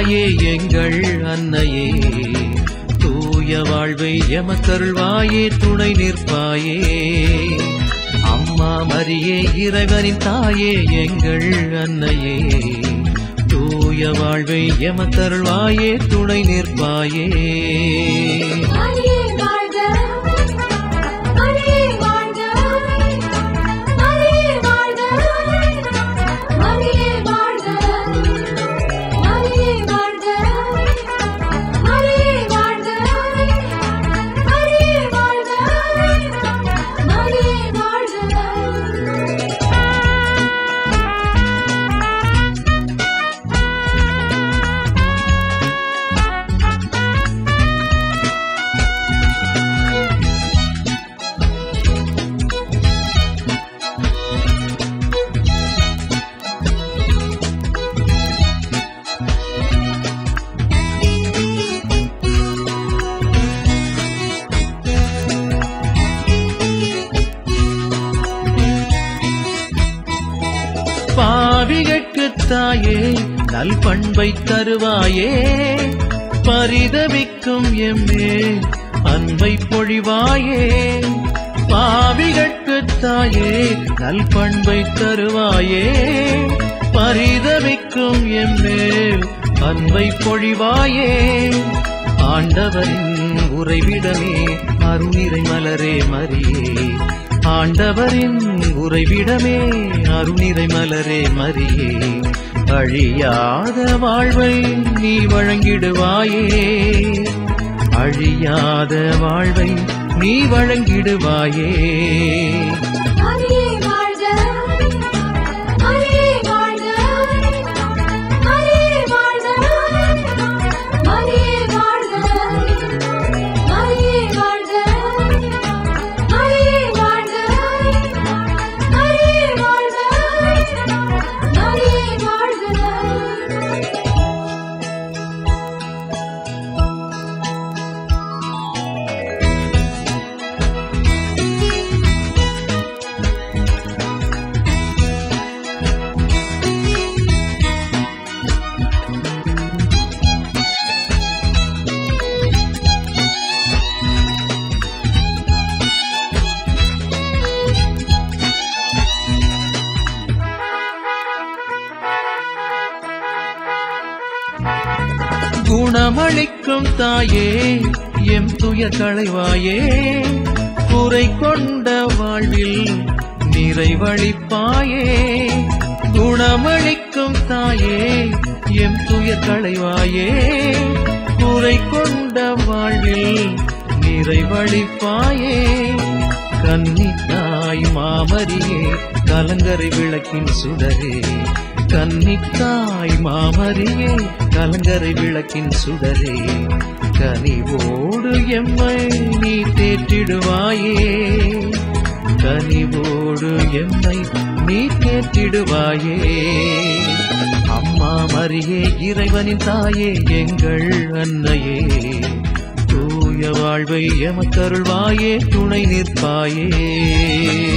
தாயே எங்கள் அன்னையே தூய வாழ்வை எமக்கருள்வாயே துணை நிற்பாயே அம்மா மரியே இறைவனின் தாயே எங்கள் அன்னையே தூய வாழ்வை எமக்கருள்வாயே துணை நிற்பாயே மரியே வாழ்க மரியே வாழ்க மரியே வாழ்க மரியே வாழ்க மரியே வாழ்க மரியே வாழ்க மரியே வாழ்க மரியே வாழ்க பாவிகட்கு தாயே நல் பண்பை தருவாயே பரிதவிக்கும் எம்மே அன்பை பொழிவாயே பாவிகட்கு தாயே நல் பண்பை தருவாயே பரிதவிக்கும் எம்மே அன்பை பொழிவாயே ஆண்டவரின் உறைவிடமே அருணிறை மலரே மரியே ஆண்டவரின் உறைவிடமே அருணிறை மலரே மரியே அழியாத வாழ்வை நீ வழங்கிடுவாயே அழியாத வாழ்வை நீ வழங்கிடுவாயே மரியே வாழ்க மரியே வாழ்க மரியே வாழ்க மரியே வாழ்க மரியே வாழ்க மரியே வாழ்க மரியே வாழ்க மரியே வாழ்க குணமளிக்கும் தாயே எம் துய களைவாயே குறை கொண்ட வாழ்வில் நிறைவழிப்பாயே குணமளிக்கும் தாயே எம் துய களைவாயே குறை கொண்ட வாழ்வில் நிறைவழிப்பாயே கன்னித்தாய் மாமரியே கலங்கரை விளக்கின் சுடரே கன்னித்தாய் மாமரியே கலங்கரை விளக்கின் சுடரே கனிவோடு எம்மை நீ தேற்றிடுவாயே கனிவோடு எம்மை நீ தேற்றிடுவாயே அம்மா மரியே இறைவனின் தாயே எங்கள் அன்னையே தூய வாழ்வை எமக்கருள்வாயே துணை நிற்பாயே